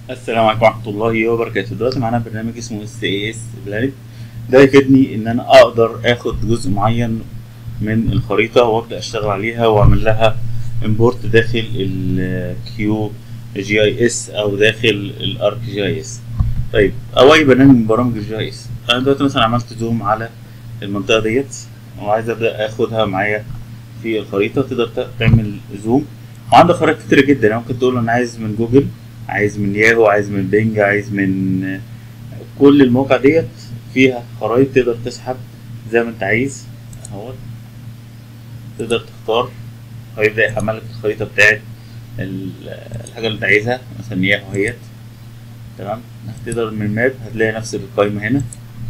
السلام عليكم ورحمة الله وبركاته دلوقتي معانا برنامج اسمه اس اي اس بلانت ده يفيدني ان انا اقدر اخد جزء معين من الخريطة وابدأ اشتغل عليها واعمل لها امبورت داخل الكيو جي اي اس او داخل الارك جي اي اس طيب او اي برنامج من برامج الجي اي اس انا دلوقتي مثلا عملت زوم على المنطقة ديت وعايز ابدأ اخدها معايا في الخريطة تقدر تعمل زوم وعندك خرائط كتير جدا يعني ممكن تقول انا عايز من جوجل عايز من ياهو عايز من بينج عايز من كل المواقع ديت فيها خرائط تقدر تسحب زي ما انت عايز اهو تقدر تختار هيبدأ يحمل لك الخريطة بتاعت الحاجة اللي انت عايزها مثلا ياهو اهيت تمام تقدر من الماب هتلاقي نفس القائمة هنا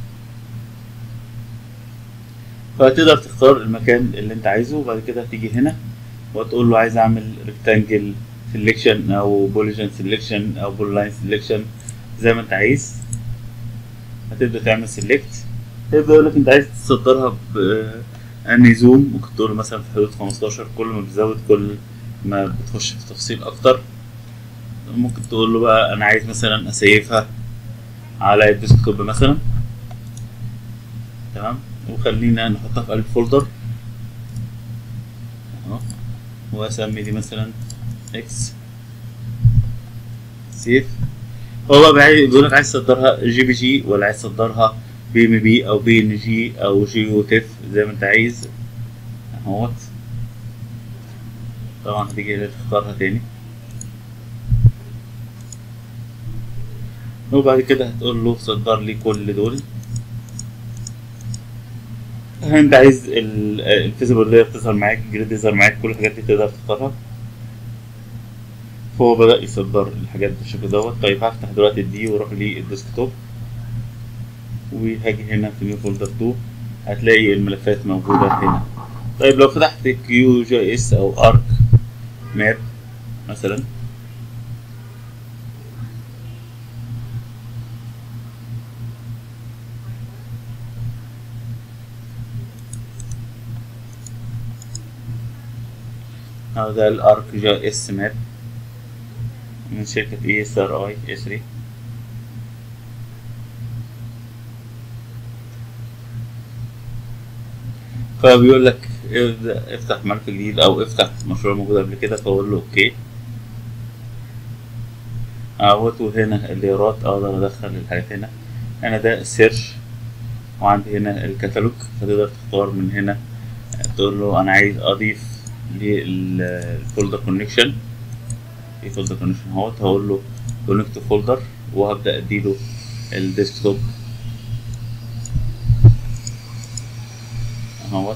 فتقدر تختار المكان اللي انت عايزه وبعد كده هتيجي هنا وتقول له عايز اعمل ريكتانجل سيلكشن او بوليجن سيلكشن او بول لاين سيلكشن زي ما انت عايز هتبدا تعمل سيلكت هيبدا يقول لك انت عايز تصدرها بأنهي زوم ممكن تقول مثلا في حدود 15 كل ما بتزود كل ما بتخش في تفصيل اكتر ممكن تقول له بقى انا عايز مثلا اسيفها على الديسكتوب مثلا تمام وخلينا نحطها في قلب فولدر اهو واسمي دي مثلا اكس سيف هو بقى بيقول لك عايز تصدرها جي بي جي ولا عايز تصدرها بي ام بي او بي ان جي او جي او تيف زي ما انت عايز اهوت طبعا هتيجي تختارها تاني وبعد كده هتقول له صدر لي كل دول انت عايز الفيزيبل اللي بتظهر معاك الجريد يظهر معاك كل الحاجات دي تقدر تختارها فهو بدأ يصدر الحاجات بالشكل دوت طيب هفتح دلوقتي الدي واروح للديسكتوب وهاجي هنا في نيو فولدر 2 هتلاقي الملفات موجودة هنا طيب لو فتحت كيو جي اس او ارك ماب مثلا أو ده الارك جي اس ماب من شركة اي اس ار اي اسري فبيقول لك افتح ملف جديد او افتح مشروع موجود قبل كده فاقول له اوكي اهوت وهنا الليرات اقدر ادخل الحاجات هنا انا ده السيرش وعندي هنا الكتالوج فتقدر تختار من هنا تقول له انا عايز اضيف للفولدر كونكشن في فولدر كونكشن اهوت هقول له كونكت فولدر وهبدا اديله الديسكتوب اهوت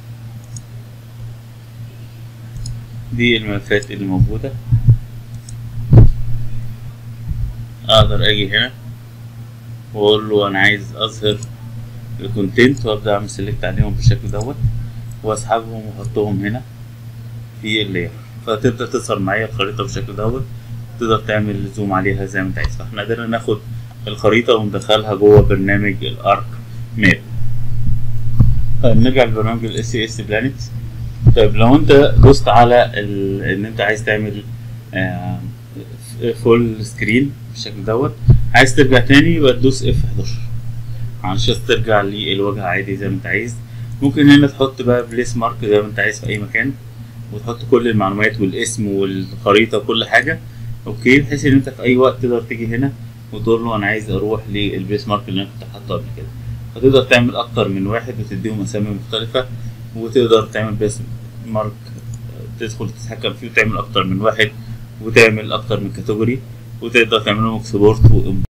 دي الملفات اللي موجوده اقدر اجي هنا واقول له انا عايز اظهر الكونتنت وابدا اعمل سيلكت عليهم بالشكل دوت واسحبهم واحطهم هنا في اللاير فتبدا تظهر معايا الخريطه بالشكل دوت تقدر تعمل زوم عليها زي ما انت عايز فاحنا قدرنا ناخد الخريطه وندخلها جوه برنامج الارك ماب طيب نرجع لبرنامج الاس اس بلانت طيب لو انت دوست على ال... ان انت عايز تعمل آه فول سكرين بالشكل دوت عايز ترجع تاني يبقى تدوس اف 11 علشان ترجع للواجهه عادي زي ما انت عايز ممكن هنا تحط بقى بليس مارك زي ما انت عايز في اي مكان وتحط كل المعلومات والاسم والخريطه وكل حاجه اوكي بحيث ان انت في اي وقت تقدر تيجي هنا وتقول له انا عايز اروح للبيس مارك اللي انا كنت حاطه قبل كده فتقدر تعمل اكتر من واحد وتديهم اسامي مختلفه وتقدر تعمل بيس مارك تدخل تتحكم فيه وتعمل اكتر من واحد وتعمل اكتر من كاتيجوري وتقدر تعملهم اكسبورت